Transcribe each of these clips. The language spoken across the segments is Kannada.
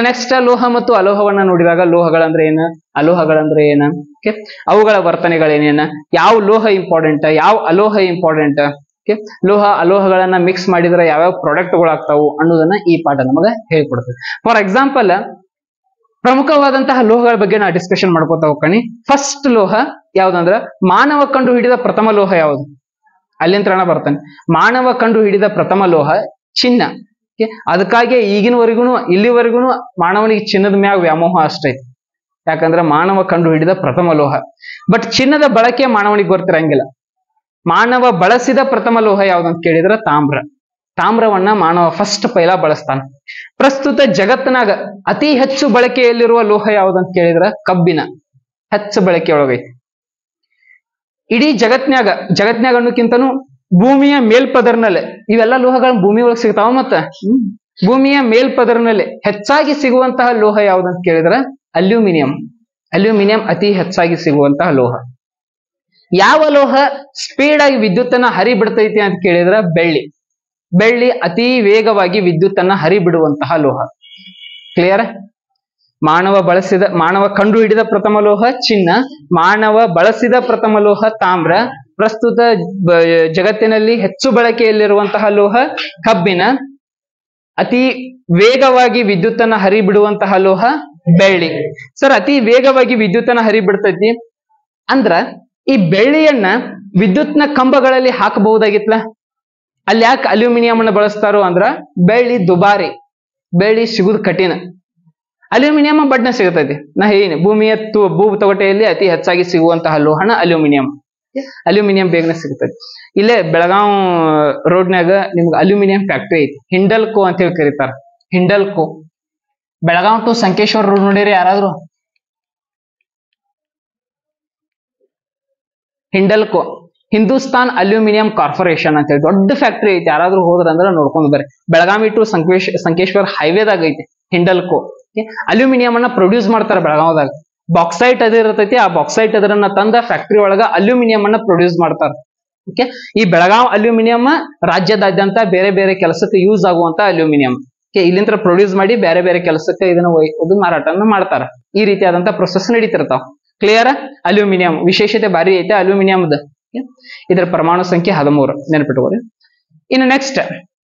ನೆಕ್ಸ್ಟ್ ಲೋಹ ಮತ್ತು ಅಲೋಹವನ್ನ ನೋಡಿದಾಗ ಲೋಹಗಳಂದ್ರೆ ಏನು ಅಲೋಹಗಳಂದ್ರೆ ಏನು ಓಕೆ ಅವುಗಳ ವರ್ತನೆಗಳೇನೇನ ಯಾವ ಲೋಹ ಇಂಪಾರ್ಟೆಂಟ್ ಯಾವ ಅಲೋಹ ಇಂಪಾರ್ಟೆಂಟ್ ಓಕೆ ಲೋಹ ಅಲೋಹಗಳನ್ನ ಮಿಕ್ಸ್ ಮಾಡಿದ್ರೆ ಯಾವ್ಯಾವ ಪ್ರಾಡಕ್ಟ್ಗಳು ಆಗ್ತಾವು ಅನ್ನೋದನ್ನ ಈ ಪಾಠ ನಮಗೆ ಹೇಳ್ಕೊಡ್ತದೆ ಫಾರ್ ಎಕ್ಸಾಂಪಲ್ ಪ್ರಮುಖವಾದಂತಹ ಲೋಹಗಳ ಬಗ್ಗೆ ನಾ ಡಿಸ್ಕಷನ್ ಮಾಡ್ಕೋತಾ ಹೋಗ್ಕಣಿ ಫಸ್ಟ್ ಲೋಹ ಯಾವ್ದಂದ್ರ ಮಾನವ ಕಂಡು ಹಿಡಿದ ಪ್ರಥಮ ಲೋಹ ಯಾವುದು ಅಲ್ಲಿಂದ ಬರ್ತಾನೆ ಮಾನವ ಕಂಡು ಹಿಡಿದ ಪ್ರಥಮ ಲೋಹ ಚಿನ್ನ Okay? ಅದಕ್ಕಾಗಿ ಈಗಿನವರೆಗೂ ಇಲ್ಲಿವರೆಗೂ ಮಾನವನಿಗೆ ಚಿನ್ನದ ಮ್ಯಾಗ ವ್ಯಾಮೋಹ ಅಷ್ಟೈತಿ ಯಾಕಂದ್ರೆ ಮಾನವ ಕಂಡು ಹಿಡಿದ ಪ್ರಥಮ ಲೋಹ ಬಟ್ ಚಿನ್ನದ ಬಳಕೆ ಮಾನವನಿಗೆ ಗೊತ್ತಿರಂಗಿಲ್ಲ ಮಾನವ ಬಳಸಿದ ಪ್ರಥಮ ಲೋಹ ಯಾವ್ದಂತ ಕೇಳಿದ್ರೆ ತಾಮ್ರ ತಾಮ್ರವನ್ನ ಮಾನವ ಫಸ್ಟ್ ಪೈಲ ಬಳಸ್ತಾನ ಪ್ರಸ್ತುತ ಜಗತ್ತಿನಾಗ ಅತಿ ಹೆಚ್ಚು ಬಳಕೆಯಲ್ಲಿರುವ ಲೋಹ ಯಾವ್ದಂತ ಕೇಳಿದ್ರ ಕಬ್ಬಿನ ಹೆಚ್ಚು ಬಳಕೆ ಒಳಗೈತಿ ಇಡೀ ಜಗತ್ನ್ಯಾಗ ಜಗತ್ನ್ಯಾಗ ಅನ್ನೋಕ್ಕಿಂತನೂ ಭೂಮಿಯ ಮೇಲ್ಪದರ್ನಲ್ಲೇ ಇವೆಲ್ಲ ಲೋಹಗಳು ಭೂಮಿ ಒಳಗೆ ಸಿಗ್ತಾವ ಮತ್ತ ಹ್ಮ್. ಭೂಮಿಯ ಮೇಲ್ಪದರ್ನಲ್ಲಿ ಹೆಚ್ಚಾಗಿ ಸಿಗುವಂತಹ ಲೋಹ ಯಾವ್ದಂತ ಕೇಳಿದ್ರ ಅಲ್ಯೂಮಿನಿಯಂ ಅಲ್ಯೂಮಿನಿಯಂ ಅತಿ ಹೆಚ್ಚಾಗಿ ಸಿಗುವಂತಹ ಲೋಹ ಯಾವ ಲೋಹ ಸ್ಪೀಡ್ ಆಗಿ ವಿದ್ಯುತ್ತನ್ನ ಹರಿ ಬಿಡ್ತೈತಿ ಅಂತ ಕೇಳಿದ್ರ ಬೆಳ್ಳಿ ಬೆಳ್ಳಿ ಅತಿ ವೇಗವಾಗಿ ವಿದ್ಯುತ್ತನ್ನ ಹರಿ ಬಿಡುವಂತಹ ಲೋಹ ಕ್ಲಿಯರ್ ಮಾನವ ಬಳಸಿದ ಮಾನವ ಕಂಡು ಹಿಡಿದ ಪ್ರಥಮ ಲೋಹ ಚಿನ್ನ ಮಾನವ ಬಳಸಿದ ಪ್ರಥಮ ಲೋಹ ತಾಮ್ರ ಪ್ರಸ್ತುತ ಬ- ಜಗತ್ತಿನಲ್ಲಿ ಹೆಚ್ಚು ಬಳಕೆಯಲ್ಲಿರುವಂತಹ ಲೋಹ ಕಬ್ಬಿನ ಅತಿ ವೇಗವಾಗಿ ವಿದ್ಯುತ್ತನ್ನ ಹರಿ ಬಿಡುವಂತಹ ಲೋಹ ಬೆಳ್ಳಿ ಸರ್ ಅತಿ ವೇಗವಾಗಿ ವಿದ್ಯುತ್ತನ್ನ ಹರಿ ಬಿಡ್ತೈತಿ ಅಂದ್ರ ಈ ಬೆಳ್ಳಿಯನ್ನ ವಿದ್ಯುತ್ನ ಕಂಬಗಳಲ್ಲಿ ಹಾಕಬಹುದಾಗಿತ್ಲ ಅಲ್ಲಿ ಯಾಕೆ ಅಲ್ಯೂಮಿನಿಯಂ ಅನ್ನ ಬಳಸ್ತಾರೋ ಅಂದ್ರ ಬೆಳ್ಳಿ ದುಬಾರಿ ಬೆಳ್ಳಿ ಸಿಗುದು ಕಠಿಣ ಅಲ್ಯೂಮಿನಿಯಂ ಬಡ್ನ ಸಿಗತೈತಿ ನಾ ಹೇಳಿನಿ ಭೂಮಿಯ ತು ಭೂ ತೊಗಟೆಯಲ್ಲಿ ಅತಿ ಹೆಚ್ಚಾಗಿ ಸಿಗುವಂತಹ ಲೋಹನ ಅಲ್ಯೂಮಿನಿಯಂ ಅಲ್ಯೂಮಿನಿಯಂ ಬೇಗನೆ ಸಿಗ್ತೈತಿ ಇಲ್ಲೇ ಬೆಳಗಾವ್ ರೋಡ್ನ್ಯಾಗ ನಿಮ್ಗೆ ಅಲ್ಯೂಮಿನಿಯಂ ಫ್ಯಾಕ್ಟರಿ ಐತಿ ಹಿಂಡಲ್ಕೋ ಅಂತ ಹೇಳಿ ಕರೀತಾರ ಹಿಂಡಲ್ಕೋ ಬೆಳಗಾವ್ ಟು ಸಂಕೇಶ್ವರ ರೋಡ್ ನೋಡಿರಿ ಯಾರಾದ್ರು ಹಿಂಡಲ್ಕೋ ಹಿಂದೂಸ್ತಾನ್ ಅಲ್ಯೂಮಿನಿಯಂ ಕಾರ್ಪೊರೇಷನ್ ಅಂತ ಹೇಳಿ ದೊಡ್ಡ ಫ್ಯಾಕ್ಟರಿ ಐತಿ ಯಾರಾದ್ರೂ ಹೋದ್ರ ಅಂದ್ರೆ ನೋಡ್ಕೊಂಡು ಬರ್ರಿ ಬೆಳಗಾವಿ ಟು ಸಂಕೇಶ್ ಸಂಕೇಶ್ವರ್ ಹೈವೇದಾಗ ಐತಿ ಹಿಂಡಲ್ಕೋ ಅಲ್ಯೂಮಿನಿಯಂ ಅನ್ನ ಪ್ರೊಡ್ಯೂಸ್ ಮಾಡ್ತಾರೆ ಬೆಳಗಾವದಾಗ ಬಾಕ್ಸೈಟ್ ಅದ ಇರ್ತೈತಿ ಆ ಬಾಕ್ಸೈಟ್ ಅದರನ್ನ ತಂದ ಫ್ಯಾಕ್ಟರಿ ಒಳಗ ಅಲ್ಯೂಮಿನಿಯಂ ಅನ್ನ ಪ್ರೊಡ್ಯೂಸ್ ಮಾಡ್ತಾರೆ ಓಕೆ ಈ ಬೆಳಗಾವ್ ಅಲ್ಯೂಮಿನಿಯಂ ರಾಜ್ಯದಾದ್ಯಂತ ಬೇರೆ ಬೇರೆ ಕೆಲಸಕ್ಕೆ ಯೂಸ್ ಆಗುವಂತ ಅಲ್ಯೂಮಿನಿಯಂ ಓಕೆ ಇಲ್ಲಿಂದ ಪ್ರೊಡ್ಯೂಸ್ ಮಾಡಿ ಬೇರೆ ಬೇರೆ ಕೆಲಸಕ್ಕೆ ಇದನ್ನ ಒಯ್ದು ಮಾರಾಟನ ಮಾಡ್ತಾರ ಈ ರೀತಿಯಾದಂತ ಪ್ರೊಸೆಸ್ ನಡೀತಿರ್ತಾವ ಕ್ಲಿಯರ್ ಅಲ್ಯೂಮಿನಿಯಂ ವಿಶೇಷತೆ ಭಾರಿ ಐತೆ ಅಲ್ಯೂಮಿನಿಯಂದ ಇದರ ಪರಮಾಣು ಸಂಖ್ಯೆ ಹದಿಮೂರು ನೆನಪಿಟ್ಕೊಳ್ಳಿ ಇನ್ನು ನೆಕ್ಸ್ಟ್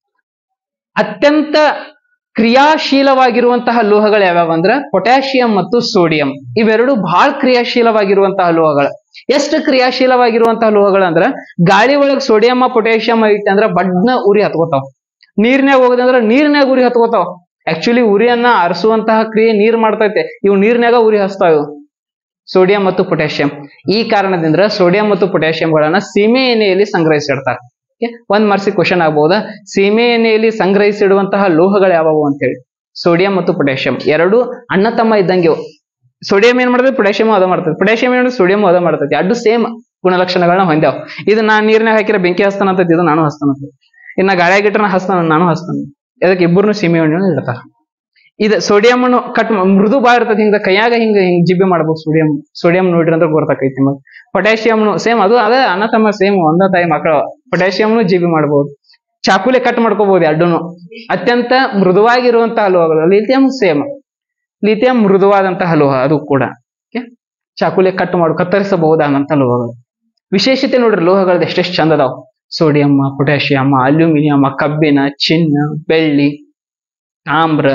ಅತ್ಯಂತ ಕ್ರಿಯಾಶೀಲವಾಗಿರುವಂತಹ ಲೋಹಗಳು ಯಾವ್ಯಾವ ಅಂದ್ರೆ ಪೊಟ್ಯಾಷಿಯಂ ಮತ್ತು ಸೋಡಿಯಂ ಇವೆರಡು ಬಹಳ ಕ್ರಿಯಾಶೀಲವಾಗಿರುವಂತಹ ಲೋಹಗಳು ಎಷ್ಟು ಕ್ರಿಯಾಶೀಲವಾಗಿರುವಂತಹ ಲೋಹಗಳು ಅಂದ್ರ ಗಾಳಿ ಒಳಗ್ ಸೋಡಿಯಂ ಪೊಟ್ಯಾಷಿಯಂ ಐತೆ ಅಂದ್ರ ಬಡ್ನ ಉರಿ ಹತ್ಕೋತಾವ ನೀರ್ನ್ಯಾಗ ಹೋಗದಂದ್ರ ನೀರ್ನ್ಯಾಗ ಉರಿ ಹತ್ಕೋತಾವ ಆಕ್ಚುಲಿ ಉರಿಯನ್ನ ಆರಿಸುವಂತಹ ಕ್ರಿಯೆ ನೀರ್ ಮಾಡ್ತೈತೆ ಇವು ನೀರ್ನ್ಯಾಗ ಉರಿ ಹಚ್ತಾವ ಇವು ಸೋಡಿಯಂ ಮತ್ತು ಪೊಟ್ಯಾಷಿಯಂ ಈ ಕಾರಣದಿಂದ ಸೋಡಿಯಂ ಮತ್ತು ಪೊಟ್ಯಾಷಿಯಂಗಳನ್ನ ಸೀಮೆ ಎಣ್ಣೆಯಲ್ಲಿ ಸಂಗ್ರಹಿಸಿಡ್ತಾರೆ Okay? ಒಂದ್ ಮಾರ್ಕ್ಸಿ ಕ್ವಶನ್ ಆಗ್ಬಹುದಾ ಸೀಮೆ ಎಣ್ಣೆಯಲ್ಲಿ ಸಂಗ್ರಹಿಸಿಡುವಂತಹ ಲೋಹಗಳು ಯಾವುವು ಅಂತ ಹೇಳಿ ಸೋಡಿಯಂ ಮತ್ತು ಪೊಟ್ಯಾಷಿಯಂ ಎರಡು ಅಣ್ಣ ತಮ್ಮ ಇದ್ದಂಗೆ ಇವು. ಸೋಡಿಯಂ ಏನ್ ಮಾಡ್ತದೆ ಪೊಟ್ಯಾಷಿಯಂ ಅದ ಮಾಡ್ತದೆ ಪೊಟ್ಯಾಷಿಯಂ ಏನು ಸೋಡಿಯಂ ಅದ ಮಾಡ್ತದೆ ಎರಡು ಸೇಮ್ ಗುಣಲಕ್ಷಣಗಳನ್ನ ಹೊಂದ್ಯಾವ ಇದು ನಾ ನೀರ್ನಾಗ ಹಾಕಿರ ಬೆಂಕಿ ಹಸ್ತಾನ ಅಂತ ಇದು ನಾನು ಹಸ್ತಾನ ಅಂತ ಇನ್ನ ಗಾಳಿಯಾಗ ಇಟ್ರ ಹಸ್ತಾನ ನಾನು ಹಸ್ತಾನ ಅದಕ್ಕೆ ಇಬ್ಬರನ್ನು ಸೀಮೆ ಎಣ್ಣೆನ ಇಡ್ತಾರ ಇದು ಸೋಡಿಯಂ ಅನ್ನು ಕಟ್ ಮೃದು ಬಾಳ ಇರ್ತದೆ ಹಿಂಗ ಕೈಯಾಗ ಹಿಂಗ ಹಿಂಗ್ ಜಿಬ್ಬೆ ಮಾಡ್ಬೇಕು ಸೋಡಿಯಂ ಸೋಡಿಯಂ ನೋಡ್ರಿ ಅಂದ್ರೆ ಗೊತ್ತಾಕೈತಿ ನಿಮಗೆ ಪೊಟ್ಯಾಷಿಯಂನು ಸೇಮ್ ಅದು ಅದೇ ಅಣ್ಣ ತಮ್ಮ ಸೇಮ್ ಒಂದ ತಾಯಿ ಮಕ್ಕಳು ಪೊಟ್ಯಾಷಿಯಂನು ಜಿಬಿ ಮಾಡ್ಬೋದು ಚಾಕುಲೆ ಕಟ್ ಮಾಡ್ಕೋಬಹುದು ಎರಡೂನು ಅತ್ಯಂತ ಮೃದುವಾಗಿರುವಂತಹ ಲೋಹಗಳು ಲಿಥಿಯಂ ಸೇಮ್ ಲಿಥಿಯಂ ಮೃದುವಾದಂತಹ ಲೋಹ ಅದು ಕೂಡ Okay? ಚಾಕುಲೆ ಕಟ್ ಮಾಡು ಕತ್ತರಿಸಬಹುದಾದಂತಹ ಲೋಹಗಳು ವಿಶೇಷತೆ ನೋಡ್ರಿ ಲೋಹಗಳದ್ದು ಎಷ್ಟೆಷ್ಟು ಚಂದ ಅದಾವ ಸೋಡಿಯಂ ಪೊಟ್ಯಾಷಿಯಂ ಅಲ್ಯೂಮಿನಿಯಂ ಕಬ್ಬಿಣ ಚಿನ್ನ ಬೆಳ್ಳಿ ತಾಮ್ರ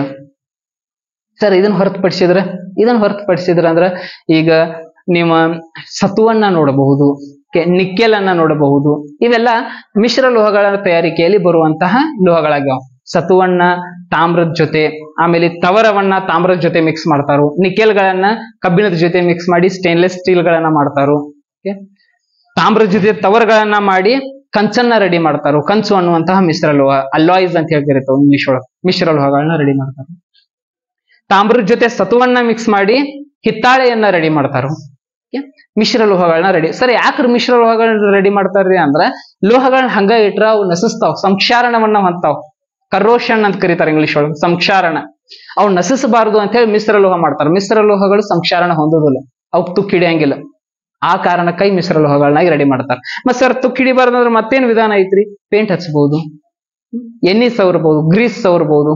ಸರ್ ಇದನ್ನ ಹೊರತುಪಡಿಸಿದ್ರೆ ಇದನ್ನ ಹೊರತುಪಡಿಸಿದ್ರ ಅಂದ್ರ ಈಗ ನಿಮ್ಮ ಸತುವನ್ನ ನೋಡಬಹುದು ನಿಕ್ಕೆಲ್ ಅನ್ನ ನೋಡಬಹುದು ಇವೆಲ್ಲ ಮಿಶ್ರ ಲೋಹಗಳ ತಯಾರಿಕೆಯಲ್ಲಿ ಬರುವಂತಹ ಲೋಹಗಳಾಗ್ಯಾವ ಸತುವನ್ನ ತಾಮ್ರದ ಜೊತೆ ಆಮೇಲೆ ತವರವನ್ನ ತಾಮ್ರದ ಜೊತೆ ಮಿಕ್ಸ್ ಮಾಡ್ತಾರೋ ನಿಕೆಲ್ಗಳನ್ನ ಕಬ್ಬಿಣದ ಜೊತೆ ಮಿಕ್ಸ್ ಮಾಡಿ ಸ್ಟೇನ್ಲೆಸ್ ಸ್ಟೀಲ್ ಗಳನ್ನ ಮಾಡ್ತಾರೋ Okay? ತಾಮ್ರದ ಜೊತೆ ತವರಗಳನ್ನ ಮಾಡಿ ಕಂಚನ್ನ ರೆಡಿ ಮಾಡ್ತಾರೋ ಕಂಚು ಅನ್ನುವಂತಹ ಮಿಶ್ರ ಲೋಹ ಅಲಾಯ್ಸ್ ಅಂತ ಹೇಳಿ ಕರೀತಾವ ಇಂಗ್ಲಿಷ್ ಒಳಗೆ ಮಿಶ್ರ ಲೋಹಗಳನ್ನ ರೆಡಿ ಮಾಡ್ತಾರೆ ತಾಮ್ರದ ಜೊತೆ ಸತುವನ್ನ ಮಿಕ್ಸ್ ಮಾಡಿ ಹಿತ್ತಾಳೆಯನ್ನ ರೆಡಿ ಮಾಡ್ತಾರ ಮಿಶ್ರ ಲೋಹಗಳನ್ನ ರೆಡಿ ಸರ್ ಯಾಕ್ರ ಮಿಶ್ರ ಲೋಹಗಳನ್ನ ರೆಡಿ ಮಾಡ್ತಾರ್ರಿ ಅಂದ್ರ ಲೋಹಗಳನ್ನ ಹಂಗ ಇಟ್ರ ಅವು ನಸಿಸ್ತಾವ್ ಸಂಕ್ಷಾರಣವನ್ನ ಹೊಂತಾವ್ ಕರೋಷನ್ ಅಂತ ಕರೀತಾರೆ ಇಂಗ್ಲಿಷ್ ಒಳಗೆ ಸಂಕ್ಷಾರಣ ಅವು ನಸಿಸಬಾರದು ಅಂತ ಹೇಳಿ ಮಿಶ್ರ ಲೋಹ ಮಾಡ್ತಾರೆ ಮಿಶ್ರ ಲೋಹಗಳು ಸಂಕ್ಷಾರಣ ಹೊಂದೋದಿಲ್ಲ ಅವು ತುಕ್ಕು ಹಿಡಿಯಂಗಿಲ್ಲ ಆ ಕಾರಣಕ್ಕಾಗಿ ಮಿಶ್ರ ಲೋಹಗಳನ್ನಾಗಿ ರೆಡಿ ಮಾಡ್ತಾರೆ ಮತ್ ಸರ್ ತುಕ್ಕು ಹಿಡಿಬಾರ್ದು ಅಂದ್ರೆ ಮತ್ತೇನ್ ವಿಧಾನ ಐತ್ರಿ ಪೇಂಟ್ ಹಚ್ಬಹುದು ಎಣ್ಣೆ ಸವರ್ಬಹುದು ಗ್ರೀಸ್ ಸವರ್ಬಹುದು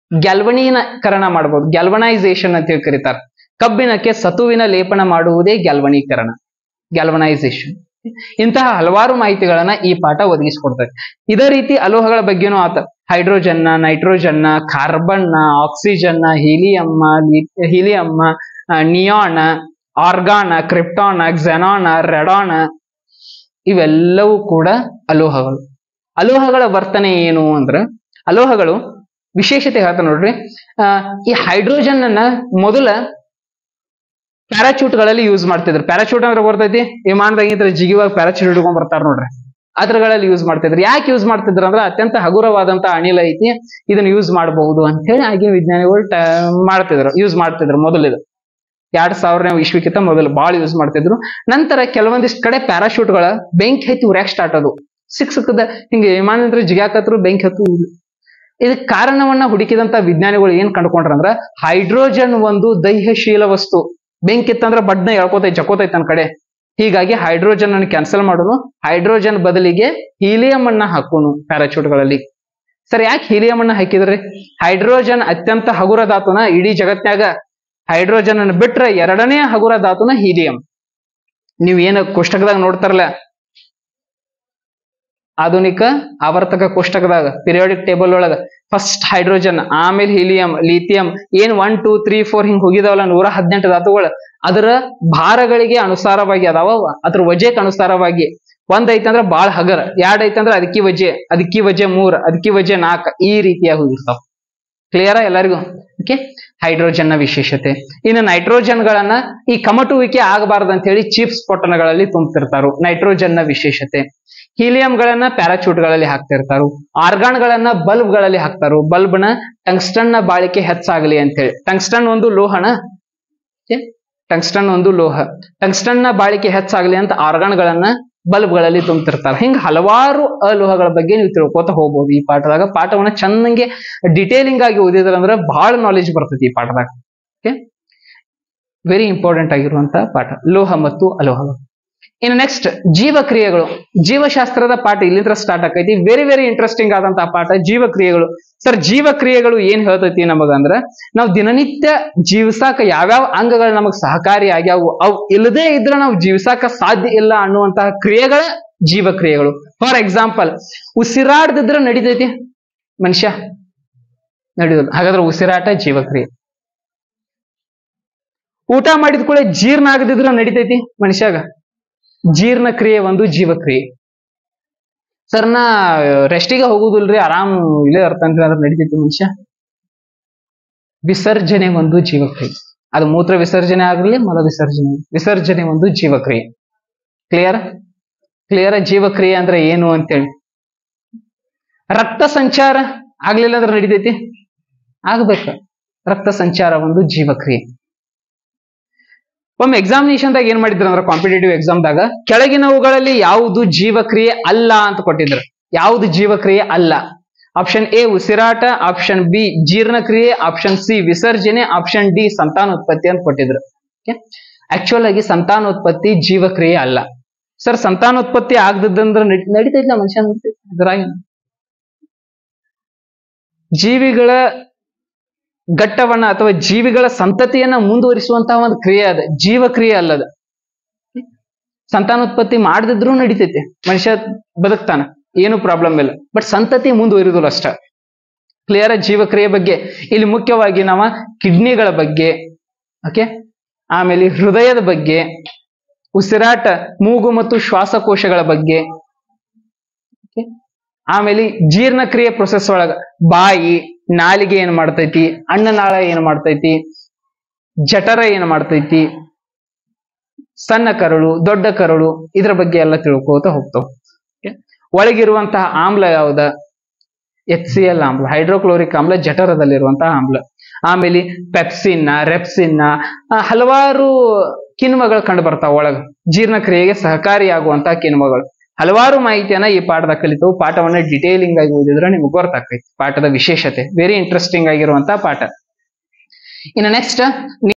ಗ್ಯಾಲ್ವನೀಕರಣ ಮಾಡಬಹುದು ಗ್ಯಾಲ್ವನೈಸೇಷನ್ ಅಂತ ಹೇಳಿ ಕರೀತಾರೆ ಕಬ್ಬಿಣಕ್ಕೆ ಸತುವಿನ ಲೇಪನ ಮಾಡುವುದೇ ಗ್ಯಾಲ್ವನೀಕರಣ ಗ್ಯಾಲ್ವನೈಸೇಷನ್ ಇಂತಹ ಹಲವಾರು ಮಾಹಿತಿಗಳನ್ನ ಈ ಪಾಠ ಒದಗಿಸಿಕೊಡ್ತದೆ ಇದೇ ರೀತಿ ಅಲೋಹಗಳ ಬಗ್ಗೆನೂ ಆತ ಹೈಡ್ರೋಜನ್ನ ನೈಟ್ರೋಜನ್ನ ಕಾರ್ಬನ್ನ ಆಕ್ಸಿಜನ್ನ ಹೀಲಿಯಮ್ಮ ಹೀಲಿಯಮ್ಮ ನಿಯಾನ್ ಆರ್ಗಾನ ಕ್ರಿಪ್ಟಾನ ಕ್ಸೆನಾನ ರೆಡಾನ ಇವೆಲ್ಲವೂ ಕೂಡ ಅಲೋಹಗಳು ಅಲೋಹಗಳ ವರ್ತನೆ ಏನು ಅಂದ್ರೆ ಅಲೋಹಗಳು ವಿಶೇಷತೆ ಹೇಳ್ತಾ ನೋಡ್ರಿ ಆ, ಈ ಹೈಡ್ರೋಜನ್ ಅನ್ನ ಮೊದಲ ಪ್ಯಾರಾಚೂಟ್ಗಳಲ್ಲಿ ಯೂಸ್ ಮಾಡ್ತಿದ್ರು ಪ್ಯಾರಾಚೂಟ್ ಅಂದ್ರೆ ಬರ್ತೈತಿ ವಿಮಾನದಾಗಿಂತ ಜಿಗಿವಾಗ ಪ್ಯಾರಾಚೂಟ್ ಹಿಡ್ಕೊಂಡ್ ಬರ್ತಾರ ನೋಡ್ರಿ ಅದ್ರಗಳಲ್ಲಿ ಯೂಸ್ ಮಾಡ್ತಿದ್ರು ಯಾಕೆ ಯೂಸ್ ಮಾಡ್ತಿದ್ರು ಅಂದ್ರೆ ಅತ್ಯಂತ ಹಗುರವಾದಂತ ಅನಿಲ ಐತಿ ಇದನ್ನ ಯೂಸ್ ಮಾಡಬಹುದು ಅಂತ ಹೇಳಿ ಆಗಿನ ವಿಜ್ಞಾನಿಗಳು ಟ- ಮಾಡ್ತಿದ್ರು ಯೂಸ್ ಮಾಡ್ತಿದ್ರು ಮೊದಲಿದು ಎರಡ್ ಸಾವಿರನೇ ಇಸ್ವಿಕ್ಕಿಂತ ಮೊದಲು ಬಾಳ ಯೂಸ್ ಮಾಡ್ತಿದ್ರು ನಂತರ ಕೆಲವೊಂದಿಷ್ಟು ಕಡೆ ಪ್ಯಾರಾಶೂಟ್ಗಳ ಬೆಂಕಿ ಹತ್ತಿ ಉರ್ಯಾಕ್ ಸ್ಟಾರ್ಟ್ ಅದು ಸಿಕ್ ಸಿಕ್ಕದ ಹಿಂಗೆ ವಿಮಾನದಿಂದ ಜಿಗಾಕತ್ರು ಬೆಂಕಿ ಹತ್ತು ಇದಕ್ಕೆ ಕಾರಣವನ್ನ ಹುಡುಕಿದಂತ ವಿಜ್ಞಾನಿಗಳು ಏನ್ ಕಂಡುಕೊಂಡ್ರ ಅಂದ್ರ ಹೈಡ್ರೋಜನ್ ಒಂದು ದೈಹಶೀಲ ವಸ್ತು ಬೆಂಕಿ ಇತ್ತಂದ್ರ ಬಡ್ನ ಎಳ್ಕೋತೈತಿ ಜಕೋತೈತಿ ನನ್ನ ಕಡೆ ಹೀಗಾಗಿ ಹೈಡ್ರೋಜನ್ ಅನ್ನು ಕ್ಯಾನ್ಸಲ್ ಮಾಡೋನು ಹೈಡ್ರೋಜನ್ ಬದಲಿಗೆ ಹೀಲಿಯಂ ಅನ್ನ ಹಾಕೋನು ಪ್ಯಾರಾಚೂಟ್ಗಳಲ್ಲಿ ಸರ್ ಯಾಕೆ ಹೀಲಿಯಂ ಅನ್ನ ಹಾಕಿದ್ರಿ ಹೈಡ್ರೋಜನ್ ಅತ್ಯಂತ ಹಗುರ ಧಾತುನ ಇಡೀ ಜಗತ್ನ್ಯಾಗ ಹೈಡ್ರೋಜನ್ ಅನ್ನು ಬಿಟ್ರೆ ಎರಡನೇ ಹಗುರ ಧಾತುನ ಹೀಲಿಯಂ ನೀವ್ ಏನ ಕೋಷ್ಟಕದಾಗ ನೋಡ್ತಾರಲ್ಲ ಆಧುನಿಕ ಆವರ್ತಕ ಕೋಷ್ಟಕದಾಗ ಪಿರಿಯಾಡಿಕ್ ಟೇಬಲ್ ಒಳಗ ಫಸ್ಟ್ ಹೈಡ್ರೋಜನ್ ಆಮೇಲೆ ಹೀಲಿಯಂ ಲಿಥಿಯಂ ಏನ್ ಒನ್ ಟೂ ತ್ರೀ ಫೋರ್ ಹಿಂಗ್ ಹೋಗಿದಾವಲ್ಲ ನೂರ ಹದಿನೆಂಟು ಧಾತುಗಳು ಅದರ ಭಾರಗಳಿಗೆ ಅನುಸಾರವಾಗಿ ಅದಾವ ಅವ. ಅದ್ರ ವಜೆಕ್ ಅನುಸಾರವಾಗಿ ಒಂದ್ ಐತಂದ್ರ ಬಾಳ ಹಗರ ಎರಡ್ ಐತಂದ್ರ ಅದಕ್ಕಿ ವಜೆ ಅದಕ್ಕಿ ವಜೆ ಮೂರ್ ಅದಕ್ಕಿ ವಜೆ ನಾಲ್ಕ ಈ ರೀತಿಯಾಗಿ ಹೋಗಿರ್ತಾವ ಕ್ಲಿಯರ ಎಲ್ಲರಿಗೂ ಓಕೆ ಹೈಡ್ರೋಜನ್ ನ ವಿಶೇಷತೆ ಇನ್ನು ನೈಟ್ರೋಜನ್ ಗಳನ್ನ ಈ ಕಮಟುವಿಕೆ ಆಗಬಾರ್ದು ಅಂತ ಹೇಳಿ ಚೀಪ್ಸ್ ಪೊಟ್ಟಣಗಳಲ್ಲಿ ತುಂಬ್ತಿರ್ತಾರು ನೈಟ್ರೋಜನ್ ನ ವಿಶೇಷತೆ ಹೀಲಿಯಂ ಗಳನ್ನ ಪ್ಯಾರಾಚೂಟ್ ಗಳಲ್ಲಿ ಹಾಕ್ತಿರ್ತಾರು ಆರ್ಗಾನ್ ಗಳನ್ನ ಬಲ್ಬ್ ಗಳಲ್ಲಿ ಹಾಕ್ತಾರು ಬಲ್ಬ್ ನ ಟಂಗ್ಸ್ಟನ್ ನ ಬಾಳಿಕೆ ಹೆಚ್ಚಾಗಲಿ ಅಂತ ಹೇಳಿ ಟಂಗ್ಸ್ಟನ್ ಒಂದು ಲೋಹನ Okay? ಟಂಗ್ಸ್ಟನ್ ಒಂದು ಲೋಹ ಟಂಗ್ಸ್ಟನ್ ನ ಬಾಳಿಕೆ ಹೆಚ್ಚಾಗಲಿ ಅಂತ ಆರ್ಗಾನ್ ಗಳನ್ನ ಬಲ್ಬ್ ಗಳಲ್ಲಿ ತುಂಬ್ತಿರ್ತಾರೆ ಹಿಂಗ ಹಲವಾರು ಅಲೋಹಗಳ ಬಗ್ಗೆ ನೀವು ತಿಳ್ಕೊತ ಹೋಗ್ಬೋದು ಈ ಪಾಠದಾಗ ಪಾಠವನ್ನ ಚೆನ್ನಾಗಿ ಡಿಟೇಲಿಂಗ್ ಆಗಿ ಓದಿದ್ರಂದ್ರೆ ಬಹಳ ನಾಲೆಜ್ ಬರ್ತೈತಿ ಈ ಪಾಠದಾಗ ಓಕೆ ವೆರಿ ಇಂಪಾರ್ಟೆಂಟ್ ಆಗಿರುವಂತ ಪಾಠ ಲೋಹ ಮತ್ತು ಅಲೋಹಗಳು ಇನ್ನು ನೆಕ್ಸ್ಟ್ ಜೀವಕ್ರಿಯೆಗಳು ಜೀವಶಾಸ್ತ್ರದ ಪಾಠ ಇಲ್ಲಿಂದ ಸ್ಟಾರ್ಟ್ ಆಕೈತಿ ವೆರಿ ವೆರಿ ಇಂಟ್ರೆಸ್ಟಿಂಗ್ ಆದಂತಹ ಪಾಠ ಜೀವಕ್ರಿಯೆಗಳು ಸರ್ ಜೀವಕ್ರಿಯೆಗಳು ಏನ್ ಹೇಳ್ತೈತಿ ನಮಗಂದ್ರ ನಾವು ದಿನನಿತ್ಯ ಜೀವಿಸಾಕ ಯಾವ್ಯಾವ ಅಂಗಗಳು ನಮಗ್ ಸಹಕಾರಿ ಆಗ್ಯಾವು ಅವು ಇಲ್ಲದೆ ಇದ್ರೆ ನಾವು ಜೀವಿಸಾಕ ಸಾಧ್ಯ ಇಲ್ಲ ಅನ್ನುವಂತಹ ಕ್ರಿಯೆಗಳ ಜೀವಕ್ರಿಯೆಗಳು ಫಾರ್ ಎಕ್ಸಾಂಪಲ್ ಉಸಿರಾಡ್ದಿದ್ರೆ ನಡಿತೈತಿ ಮನುಷ್ಯ ನಡೆಯೋದು ಹಾಗಾದ್ರೆ ಉಸಿರಾಟ ಜೀವಕ್ರಿಯೆ ಊಟ ಮಾಡಿದ ಕೂಡ ಜೀರ್ಣ ಆಗದಿದ್ರೆ ನಡಿತೈತಿ ಮನುಷ್ಯಾಗ ಜೀರ್ಣ ಕ್ರಿಯೆ ಒಂದು ಜೀವಕ್ರಿಯೆ ಸರ್ ನಾ ರೆಸ್ಟಿಗೆ ಹೋಗುದಿಲ್ರಿ ಆರಾಮ್ ಇಲ್ಲೇ ಇರ್ತನ್ರಿ ಅದ್ರ ನಡಿತೈತಿ ಮನುಷ್ಯ ವಿಸರ್ಜನೆ ಒಂದು ಜೀವಕ್ರಿಯೆ ಅದು ಮೂತ್ರ ವಿಸರ್ಜನೆ ಆಗಲಿ ಮಲ ವಿಸರ್ಜನೆ ವಿಸರ್ಜನೆ ಒಂದು ಜೀವಕ್ರಿಯೆ ಕ್ಲಿಯರ್ ಕ್ಲಿಯರ್ ಜೀವಕ್ರಿಯೆ ಅಂದ್ರೆ ಏನು ಅಂತೇಳಿ ರಕ್ತ ಸಂಚಾರ ಆಗ್ಲಿಲ್ಲ ಅಂದ್ರೆ ನಡಿತೈತಿ ಆಗ್ಬೇಕು ರಕ್ತ ಸಂಚಾರ ಒಂದು ಜೀವಕ್ರಿಯೆ ಒಮ್ಮೆ ಎಕ್ಸಾಮಿನೇಷನ್ದಾಗ ಏನ್ ಮಾಡಿದ್ರು ಅಂದ್ರೆ ಕಾಂಪಿಟೇಟಿವ್ ಎಕ್ಸಾಮ್ದಾಗ ಕೆಳಗಿನವುಗಳಲ್ಲಿ ಯಾವುದು ಜೀವಕ್ರಿಯೆ ಅಲ್ಲ ಅಂತ ಕೊಟ್ಟಿದ್ರು ಯಾವುದು ಜೀವಕ್ರಿಯೆ ಅಲ್ಲ ಆಪ್ಷನ್ ಎ ಉಸಿರಾಟ ಆಪ್ಷನ್ ಬಿ ಜೀರ್ಣಕ್ರಿಯೆ ಆಪ್ಷನ್ ಸಿ ವಿಸರ್ಜನೆ ಆಪ್ಷನ್ ಡಿ ಸಂತಾನೋತ್ಪತ್ತಿ ಅಂತ ಕೊಟ್ಟಿದ್ರು ಆಕ್ಚುಲ್ ಆಗಿ ಸಂತಾನೋತ್ಪತ್ತಿ ಜೀವಕ್ರಿಯೆ ಅಲ್ಲ ಸರ್ ಸಂತಾನೋತ್ಪತ್ತಿ ಆಗದಂದ್ರ ನಡೀತೈತಿಲ್ಲ ಮನುಷ್ಯ ನಡೀತೈತಿ ಅದ್ರಾಗ ಜೀವಿಗಳ ಘಟ್ಟವನ್ನ ಅಥವಾ ಜೀವಿಗಳ ಸಂತತಿಯನ್ನ ಮುಂದುವರಿಸುವಂತಹ ಒಂದು ಕ್ರಿಯೆ ಅದ ಜೀವಕ್ರಿಯೆ ಅಲ್ಲದ ಸಂತಾನೋತ್ಪತ್ತಿ ಮಾಡದಿದ್ರು ನಡೀತೈತಿ ಮನುಷ್ಯ ಬದುಕ್ತಾನ ಏನು ಪ್ರಾಬ್ಲಮ್ ಇಲ್ಲ ಬಟ್ ಸಂತತಿ ಮುಂದುವರಿಯೋದಿಲ್ಲ ಅಷ್ಟ ಕ್ಲಿಯರ್ ಜೀವಕ್ರಿಯೆ ಬಗ್ಗೆ ಇಲ್ಲಿ ಮುಖ್ಯವಾಗಿ ನಾವು ಕಿಡ್ನಿಗಳ ಬಗ್ಗೆ ಓಕೆ ಆಮೇಲೆ ಹೃದಯದ ಬಗ್ಗೆ ಉಸಿರಾಟ ಮೂಗು ಮತ್ತು ಶ್ವಾಸಕೋಶಗಳ ಬಗ್ಗೆ Okay? ಆಮೇಲೆ ಜೀರ್ಣಕ್ರಿಯೆ ಪ್ರೊಸೆಸ್ ಒಳಗ ಬಾಯಿ ನಾಲಿಗೆ ಏನ್ ಮಾಡ್ತೈತಿ ಅನ್ನನಾಳ ಏನ್ ಮಾಡ್ತೈತಿ ಜಠರ ಏನ್ ಮಾಡ್ತೈತಿ ಸಣ್ಣ ಕರಳು ದೊಡ್ಡ ಕರಳು ಇದ್ರ ಬಗ್ಗೆ ಎಲ್ಲ ತಿಳ್ಕೋತ ಹೋಗ್ತಾವ Okay? ಒಳಗಿರುವಂತಹ ಆಮ್ಲ ಯಾವ್ದ ಎಚ್ ಸಿ ಎಲ್ ಆಮ್ಲ ಹೈಡ್ರೋಕ್ಲೋರಿಕ್ ಆಮ್ಲ ಜಠರದಲ್ಲಿರುವಂತಹ ಆಮ್ಲ ಆಮೇಲೆ ಪೆಪ್ಸಿನ್ನ ರೆಪ್ಸಿನ್ನ ಆ, ಹಲವಾರು ಕಿಣ್ವಗಳು ಕಂಡು ಬರ್ತಾವ ಒಳಗ ಜೀರ್ಣಕ್ರಿಯೆಗೆ ಸಹಕಾರಿಯಾಗುವಂತಹ ಕಿಣ್ವಗಳು ಹಲವಾರು ಮಾಹಿತಿಯನ್ನ ಈ ಪಾಠದಾಗ ಕಲಿತು ಪಾಠವನ್ನ ಡಿಟೇಲಿಂಗ್ ಆಗಿ ಓದಿದ್ರೆ ನಿಮ್ಗೆ ಗೊತ್ತಾಗ್ತೈತಿ ಪಾಠದ ವಿಶೇಷತೆ ವೆರಿ ಇಂಟ್ರೆಸ್ಟಿಂಗ್ ಆಗಿರುವಂತಹ ಪಾಠ ಇನ್ನು ನೆಕ್ಸ್ಟ್